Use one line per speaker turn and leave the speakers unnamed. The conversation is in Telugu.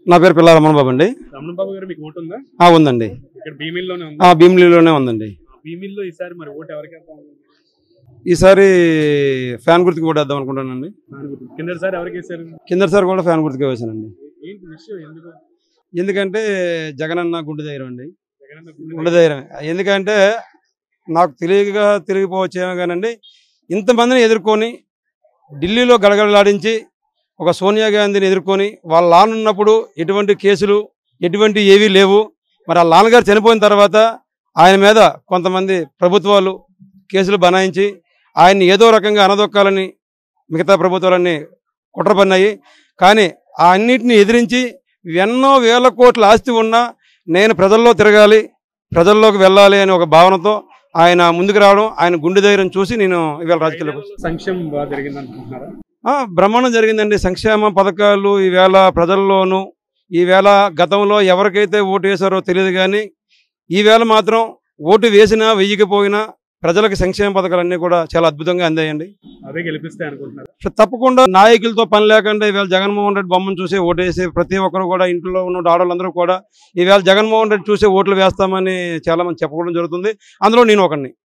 నా పేరు పిల్ల రమణ బాబు అండి
రమణ బాబు గారు మీకు ఓటు ఉందా
ఆ, ఉందండి
ఇక్కడ భీమిల్లోనే ఉంది
ఆ భీమిలీలోనే ఉందండి
భీమిల్లో ఈసారి మరి ఓటు ఎవరికి వేద్దాం
ఈసారి ఫ్యాన్ గుర్తుకి కూడా వేద్దాం అనుకుంటానండి
కిందసారి ఎవరికి వేశారు
కిందసారి కూడా ఫ్యాన్ గుర్తుకే వేసానండి
ఏంటి విషయం ఎందుకు
ఎందుకంటే జగనన్న గుండె ధైర్యం అండి
జగనన్న గుండె
గుండె ధైర్యం ఎందుకంటే నాకు తెలియగా తిరిగిపోవచ్చేమో కానండి ఇంతమందిని ఎదుర్కొని ఢిల్లీలో గడగడలాడించి ఒక సోనియా గాంధీని ఎదుర్కొని వాళ్ళ నాన్న ఉన్నప్పుడు ఎటువంటి కేసులు ఎటువంటి ఏవీ లేవు మరి ఆ నాన్నగారు చనిపోయిన తర్వాత ఆయన మీద కొంతమంది ప్రభుత్వాలు కేసులు బనాయించి ఆయన్ని ఏదో రకంగా అనదొక్కాలని మిగతా ప్రభుత్వాలన్నీ కుట్ర పన్నాయి కానీ ఆ అన్నిటిని ఎదిరించి ఎన్నో వేల కోట్ల ఆస్తి ఉన్నా నేను ప్రజల్లో తిరగాలి ప్రజల్లోకి వెళ్ళాలి అనే ఒక భావనతో ఆయన ముందుకు రావడం ఆయన గుండె ధైర్యం చూసి నేను ఇవాళ రాజకీయాల్లోకి వచ్చాను.
ఐదేళ్లలో సంక్షేమం బాగా జరిగింది అనుకుంటున్నారా
ఆ, బ్రహ్మాండం జరిగిందండి సంక్షేమ పథకాలు ఈవేళ ప్రజల్లోనూ ఈవేళ గతంలో ఎవరికైతే ఓటు వేశారో తెలియదు కానీ ఈవేళ మాత్రం ఓటు వేసినా వెయ్యకపోయినా ప్రజలకు సంక్షేమ పథకాలన్నీ కూడా చాలా అద్భుతంగా అందాయండి
అదే గెలిపిస్తే అనుకుంటున్నారు
సో తప్పకుండా నాయకులతో పని లేకుండా ఈవేళ జగన్మోహన్ రెడ్డి బొమ్మను చూసి ఓటేసి ప్రతి ఒక్కరు కూడా ఇంట్లో ఉన్న ఆడవాళ్ళందరూ కూడా ఈవేళ జగన్మోహన్ రెడ్డి చూసి ఓట్లు వేస్తామని చాలా మంది చెప్పడం జరుగుతుంది అందులో నేను ఒకడిని